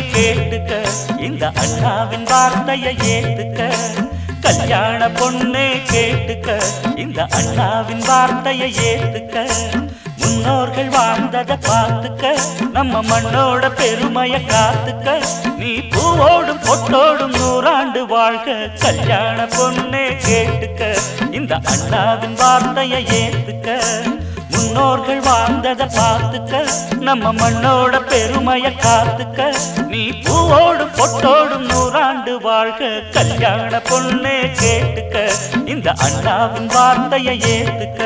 கேட்டுக்க இந்த அண்ணாவின் வார்த்தையை ஏத்துக்க கல்யாண பொண்ணே கேட்டுக்க இந்த அண்ணாவின் வார்த்தையை ஏத்துக்க முன்னோர்கள் வாழ்ந்ததை பார்த்துக்க நம்ம மண்ணோட பெருமைய காத்துக்க நீ பூவோடும் பொட்டோடும் நூறாண்டு வாழ்க கல்யாண பொண்ணே கேட்டுக்க இந்த அண்ணாவின் வார்த்தையை ஏத்துக்க முன்னோர்கள் வாழ்ந்ததை பார்த்துக்க நம்ம மண்ணோட பெருமைய காத்துக்க நீ பூவோடும் பொட்டோடும் நூறாண்டு வாழ்க கல்யாண பொண்ணே கேட்டுக்க இந்த அண்ணாவின் வார்த்தையை ஏத்துக்க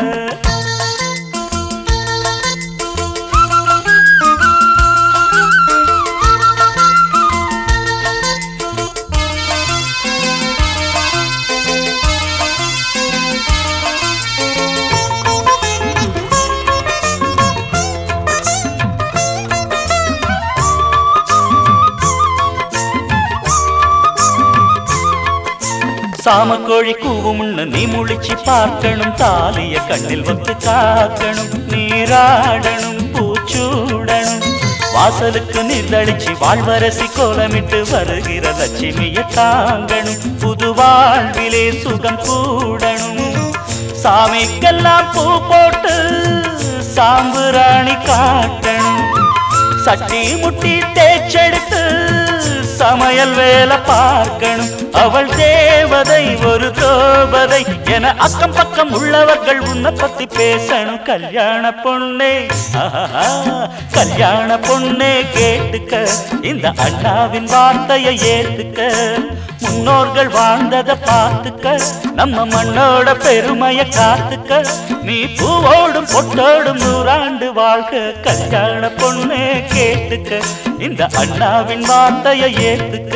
சாமக்கோழி கூவும்னு நீ முழிச்சு பார்க்கணும் தாலிய கண்ணில் வந்து காக்கணும் நீராடணும் பூச்சூடணும் வாசலுக்கு நீர்தளிச்சு வாழ்வரசி கோலமிட்டு வருகிற லட்சுமிய தாங்கணும் புது வாழ்விலே சுகம் கூடணும் சாமிக்கெல்லாம் பூ போட்டு சாம்புராணி காட்டணும் சட்டி முட்டி தேய்ச்செடுத்து சமையல் வேலை பார்க்கணும் அவள் தேவதை ஒரு தோபதை என அக்கம் பக்கம் உள்ளவர்கள் உன்னை பத்தி பேசணும் கல்யாண பொண்ணே ஆஹா, கல்யாண பொண்ணே கேட்டுக்க இந்த அண்ணாவின் வார்த்தையை ஏத்துக்க முன்னோர்கள் வாழ்ந்ததை பார்த்துக்க நம்ம மண்ணோட பெருமைய காத்துக்க நீ பூவோடும் பொட்டோடும் நூறாண்டு வாழ்க கல்யாண பொண்ணே கேட்டுக்க இந்த அண்ணாவின் வார்த்தையை ஏத்துக்க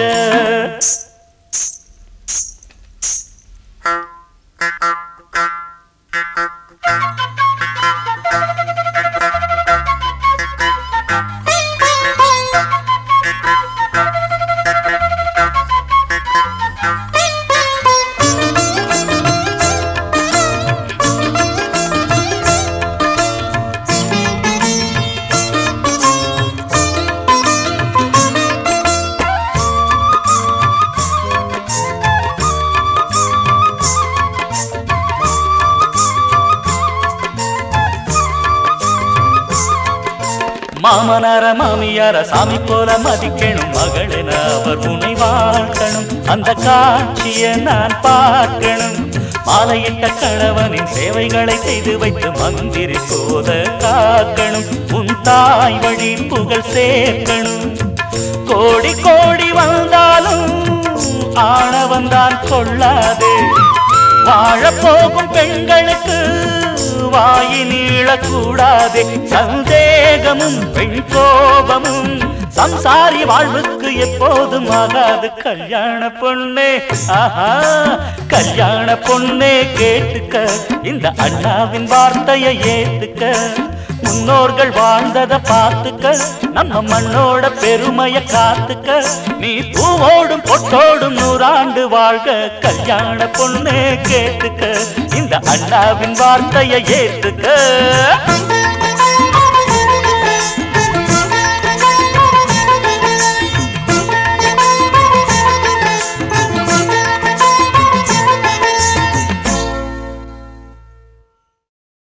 மாமனார மாமியார சாமி போல மதிக்கணும் மகளென அவர் உன்னை வாழ்க்கணும் அந்த காட்சியை நான் பார்க்கணும் மாலையிட்ட கணவனின் சேவைகளை செய்து வைத்து மந்திரி போத காக்கணும் உன் தாய் வழி புகழ் சேர்க்கணும் கோடி கோடி வந்தாலும் ஆணவன் தான் கொள்ளாதே வாழப் போகும் பெண்களுக்கு வாயி நீளக்கூடாதே சந்தேகமும் பெண் கோபமும் சம்சாரி வாழ்வுக்கு எப்போதும் ஆகாது கல்யாண பொண்ணே ஆஹா கல்யாண பொண்ணே கேட்டுக்க இந்த அண்ணாவின் வார்த்தையை ஏத்துக்க முன்னோர்கள் வாழ்ந்ததை பார்த்துக்க நம்ம மண்ணோட பெருமைய காத்துக்க நீ பூவோடும் பொட்டோடும் நூறாண்டு வாழ்க கல்யாண பொண்ணே கேட்டுக்க இந்த அண்ணாவின் வார்த்தையை ஏத்துக்க